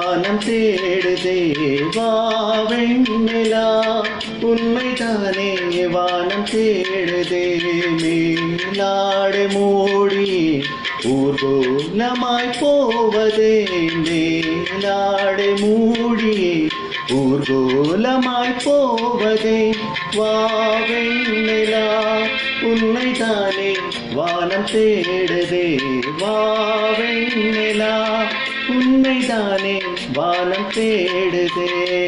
வானம் தேடுதே வாவெண்ணிலா உண்மைதானே வானம் தேடுதே மேலாடு மூடி ஊர்கோலமாய் போவதே மேலாடு மூடி ஊர்கோலமாய் போவதே வாவெண்ணிலா உண்மைதானே வானம் தேடுதே வாவெண்ணிலா உண்மைதானே வானம் தேடுதே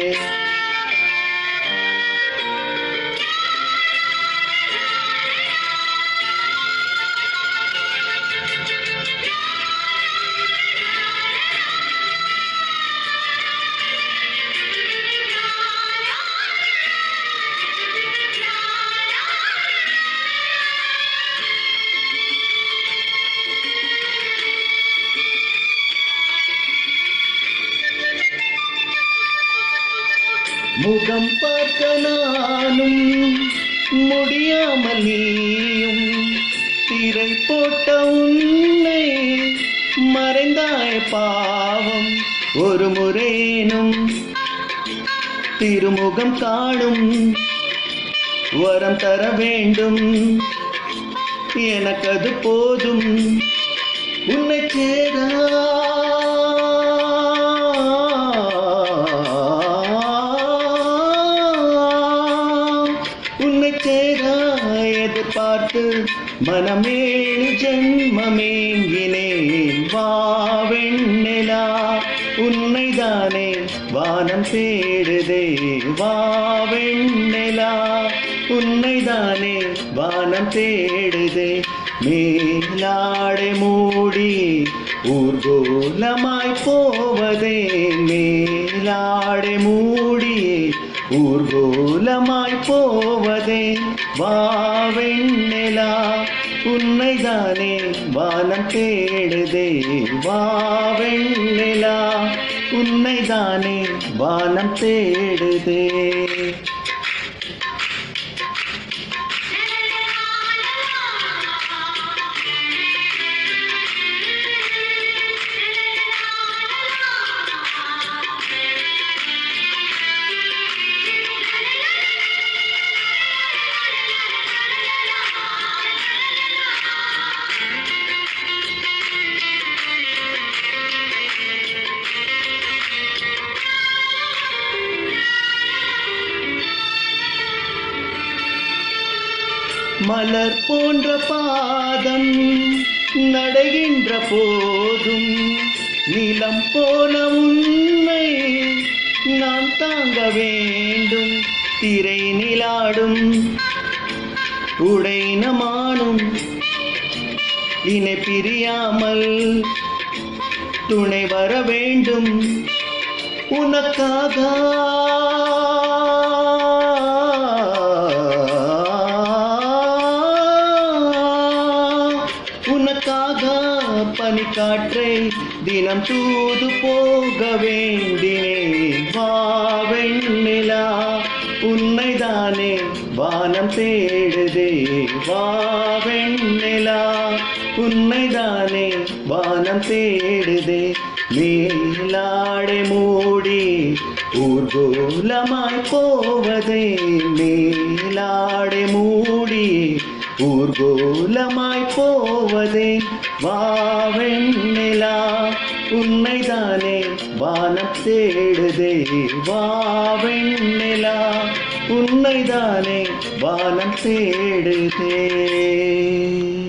முகம் பார்க்க நானும் முடியாமல் நீயும் திரை போட்ட உன்னை மறைந்தாய் பாவம் ஒரு முரேனும் திருமுகம் காணும் வரம் தர வேண்டும் எனக்கது போதும் உன்னை சேரா உன்னை சேரா எதிர்பார்த்து மனமேழு ஜென்மமேங்கினேன் வாவெண்ணிலா உன்னைதானே வானம் தேடுதே வாவெண்ணிலா உன்னைதானே வானம் தேடுதே மேலாடை மூடி ஊர்கோலமாய் போவதே மேலாடை மூடி ஊர்கோலமாய் போவதே வாவெண்ணிலா உன்னைதானே வானம் தேடுதே வாவெண்ணிலா உன்னைதானே வானம் தேடுதே மலர் போன்ற பாதம் நடைகின்ற போதும் நிலம் போல உண்மை நான் தாங்க வேண்டும் திரை நிலாடும் உடைனமானும் இணை பிரியாமல் துணை வர வேண்டும் உனக்காக உனக்காக பனிக்காற்றை தினம் தூது போக வேண்டினேன் வாவெண்ணிலா உன்னைதானே வானம் தேடுதே வாவெண்ணிலா உன்னைதானே வானம் தேடுதே மேலாடை மூடி ஊர்கோலமாய் போவதே மேலாடை மூடி ஊர்கோலமாய் போவதே வாவெண்ணிலா உன்னைதானே வானம் தேடுதே வாவெண்ணிலா உன்னைதானே வானம் தேடுதே